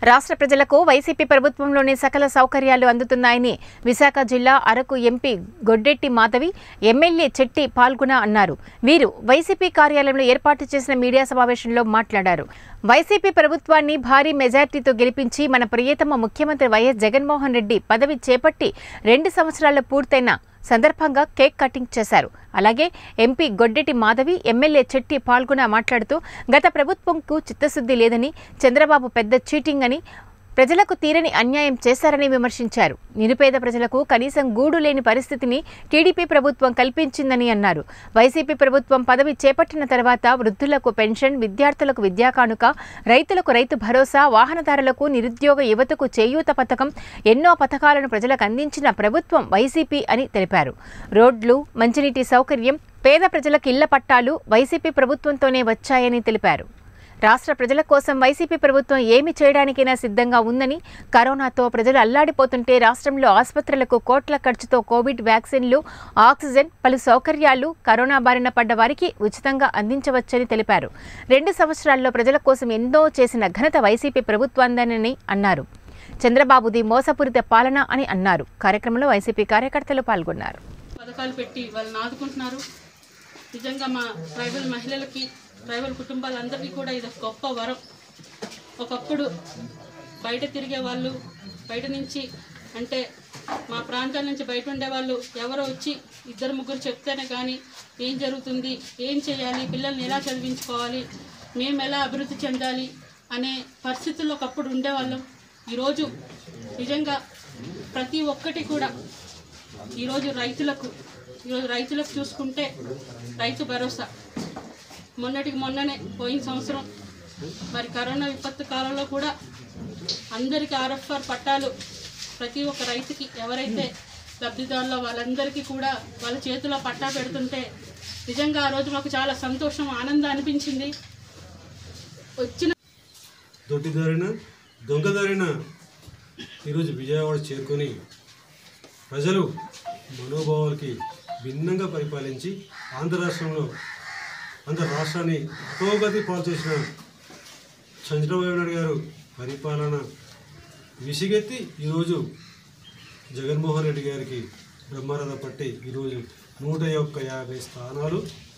రాష్ట్ర ప్రజలకు వైసీపీ ప్రభుత్వంలోని సకల సౌకర్యాలు అందుతున్నాయని విశాఖ జిల్లా అరకు ఎంపీ గొడ్డెట్టి మాధవి ఎమ్మెల్యే చెట్టి పాల్గొన అన్నారు వీరు వైసీపీ కార్యాలయంలో ఏర్పాటు చేసిన మీడియా సమావేశంలో మాట్లాడారు వైసీపీ ప్రభుత్వాన్ని భారీ మెజార్టీతో గెలిపించి మన ప్రియతమ ముఖ్యమంత్రి వైఎస్ జగన్మోహన్ రెడ్డి పదవి చేపట్టి రెండు సంవత్సరాలు పూర్తయిన సందర్భంగా కేక్ కటింగ్ చేశారు అలాగే ఎంపీ గొడ్డెటి మాధవి ఎమ్మెల్యే చెట్టి పాల్గొన మాట్లాడుతూ గత ప్రభుత్వంకు చిత్తశుద్ధి లేదని చంద్రబాబు పెద్ద చీటింగ్ అని ప్రజలకు తీరని అన్యాయం చేశారని విమర్శించారు నిరుపేద ప్రజలకు కనీసం గూడు లేని పరిస్థితిని టీడీపీ ప్రభుత్వం కల్పించిందని అన్నారు వైసీపీ ప్రభుత్వం పదవి చేపట్టిన తర్వాత వృద్ధులకు పెన్షన్ విద్యార్థులకు విద్యా కానుక రైతులకు రైతు భరోసా వాహనదారులకు నిరుద్యోగ యువతకు చేయూత పథకం ఎన్నో పథకాలను ప్రజలకు అందించిన ప్రభుత్వం వైసీపీ అని తెలిపారు రోడ్లు మంచినీటి సౌకర్యం పేద ప్రజలకు ఇళ్ల పట్టాలు వైసీపీ ప్రభుత్వంతోనే వచ్చాయని తెలిపారు రాష్ట్ర ప్రజల కోసం వైసీపీ ప్రభుత్వం ఏమి చేయడానికైనా సిద్ధంగా ఉందని కరోనాతో ప్రజలు అల్లాడిపోతుంటే రాష్ట్రంలో ఆసుపత్రులకు కోట్ల ఖర్చుతో కోవిడ్ వ్యాక్సిన్లు ఆక్సిజన్ పలు సౌకర్యాలు కరోనా బారిన పడ్డ వారికి ఉచితంగా అందించవచ్చని తెలిపారు రెండు సంవత్సరాల్లో ప్రజల కోసం ఎన్నో చేసిన ఘనత వైసీపీ ప్రభుత్వాందని అన్నారు చంద్రబాబుది మోసపూరిత పాలన అని అన్నారు కార్యక్రమంలో వైసీపీ కార్యకర్తలు పాల్గొన్నారు పథకాలు పెట్టి వాళ్ళని ఆదుకుంటున్నారు నిజంగా మా ట్రైబల్ మహిళలకి ట్రైబల్ కుటుంబాలందరికీ కూడా ఇది ఒక గొప్ప వరం ఒకప్పుడు బయట తిరిగే వాళ్ళు బయట నుంచి అంటే మా ప్రాంతాల నుంచి బయట ఉండే వాళ్ళు ఎవరో వచ్చి ఇద్దరు ముగ్గురు చెప్తేనే కానీ ఏం జరుగుతుంది ఏం చేయాలి పిల్లల్ని ఎలా చదివించుకోవాలి మేము ఎలా అభివృద్ధి చెందాలి అనే పరిస్థితుల్లో ఒకప్పుడు ఉండేవాళ్ళం ఈరోజు నిజంగా ప్రతి ఒక్కటి కూడా ఈరోజు రైతులకు ఈరోజు రైతులకు చూసుకుంటే రైతు భరోసా మొన్నటికి మొన్ననే పోయిన సంవత్సరం మరి కరోనా విపత్తు కాలంలో కూడా అందరికీ ఆర్ఎఫ్ఆర్ పట్టాలు ప్రతి ఒక్క రైతుకి ఎవరైతే లబ్ధిదారులో వాళ్ళందరికీ కూడా వాళ్ళ చేతిలో పట్టా పెడుతుంటే నిజంగా ఆ రోజు మాకు చాలా సంతోషం ఆనందం అనిపించింది వచ్చిన దొడ్డిదారిన దొంగదారిన ఈరోజు విజయవాడ చేరుకొని ప్రజలు మనోభావాలకి భిన్నంగా పరిపాలించి ఆంధ్ర రాష్ట్రంలో ఆంధ్ర రాష్ట్రాన్ని అధోగతి పాలు చేసిన చంద్రబాబు నాయుడు గారు పరిపాలన విసిగెత్తి ఈరోజు జగన్మోహన్ రెడ్డి గారికి బ్రహ్మరథ పట్టి ఈరోజు నూట ఒక్క యాభై స్థానాలు